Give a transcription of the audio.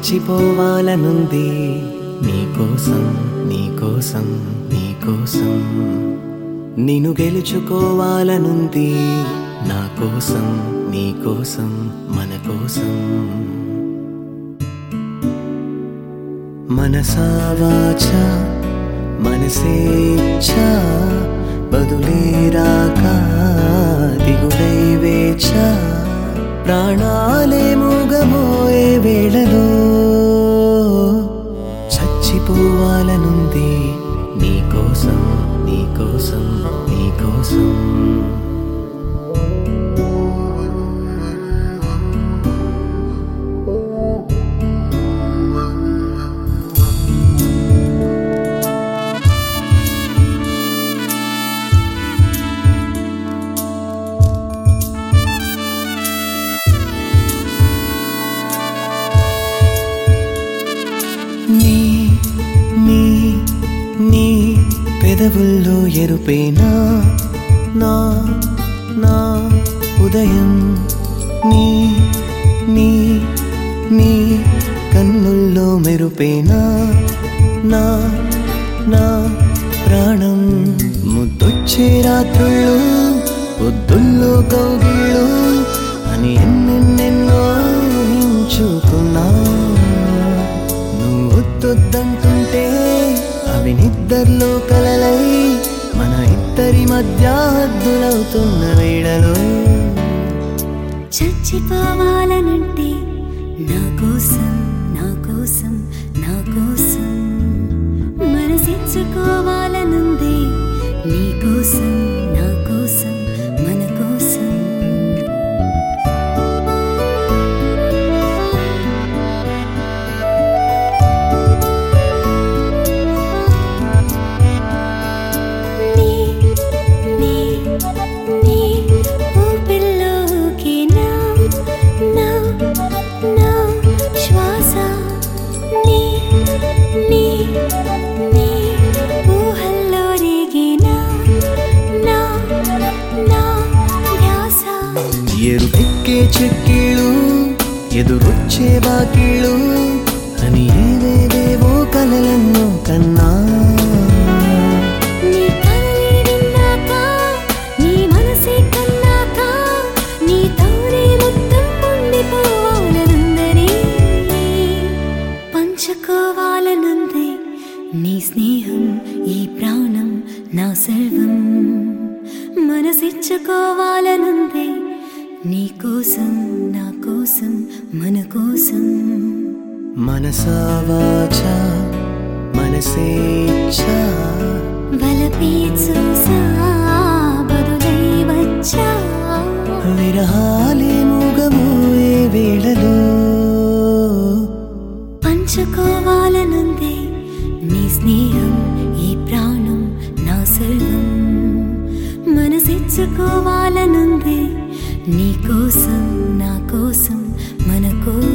చచ్చిపోవాలనుంది నీకోసం నీకోసం నీకోసం నిన్ను గెలుచుకోవాలనుంది నా కోసం నీకోసం మన కోసం మనసా వాచ మనసేచ్ఛ బదులే రాక దిగులై వేచ ప్రాణాలే మూగమోయే వేళలో చచ్చిపోవాలనుంది నీకోసం నీకోసం నీకోసం నీ నీ నీ పెదవుల్లో ఎరుపేనా నా నా ఉదయం నీ నీ నీ కన్నుల్లో మెరుపేనా నా నా ప్రాణం ముద్దొచ్చే రాత్రుళ్ళు పొద్దుల్లో కౌగిళ్ళు అని ఎన్నెన్నెన్నో ఊహించుకున్నా నువ్వు వద్దొద్దంటుంటే అవి నిద్దర్లో కలలై మన ఇద్దరి మధ్య హద్దులవుతున్న వేళలో చచ్చిపోవాలనంటే నా కోసం నా కోసం నా కోసం మనసిచ్చుకోవాలనుంది నీ కోసం నా కోసం మన కోసం నీ నీ నీ ఊపిరిలోకి నా నా నా శ్వాస నీ నీ నీ ఊహల్లో రేగిన నా నా ధ్యాస ఎరుపెక్కే చెక్కిళ్ళు ఎదురొచ్చే బాకీళ్ళు అని ఏవేవేవో కలలెన్నో కన్నా నీ కలలే విన్నాక నీ మనసే కన్నాక నీ తోడే మొత్తం ఉండిపోవాలనుందని పంచుకోవాలనుంది నీ స్నేహం ఈ ప్రాణం నా సర్వం మనసిచ్చుకోవాలనుంది నీ కోసం నా కోసం మన కోసం మనసా వాచ మనసేచ్ఛ బలపే చూసా బదులై వచ్చా విరహాలే మూగమోయే వేళలో పంచుకోవాలనుంది నీ స్నేహం ఈ ప్రాణం నా సర్వం మనసిచ్చుకోవాలనుంది నీ కోసం నా కోసం మన కోసం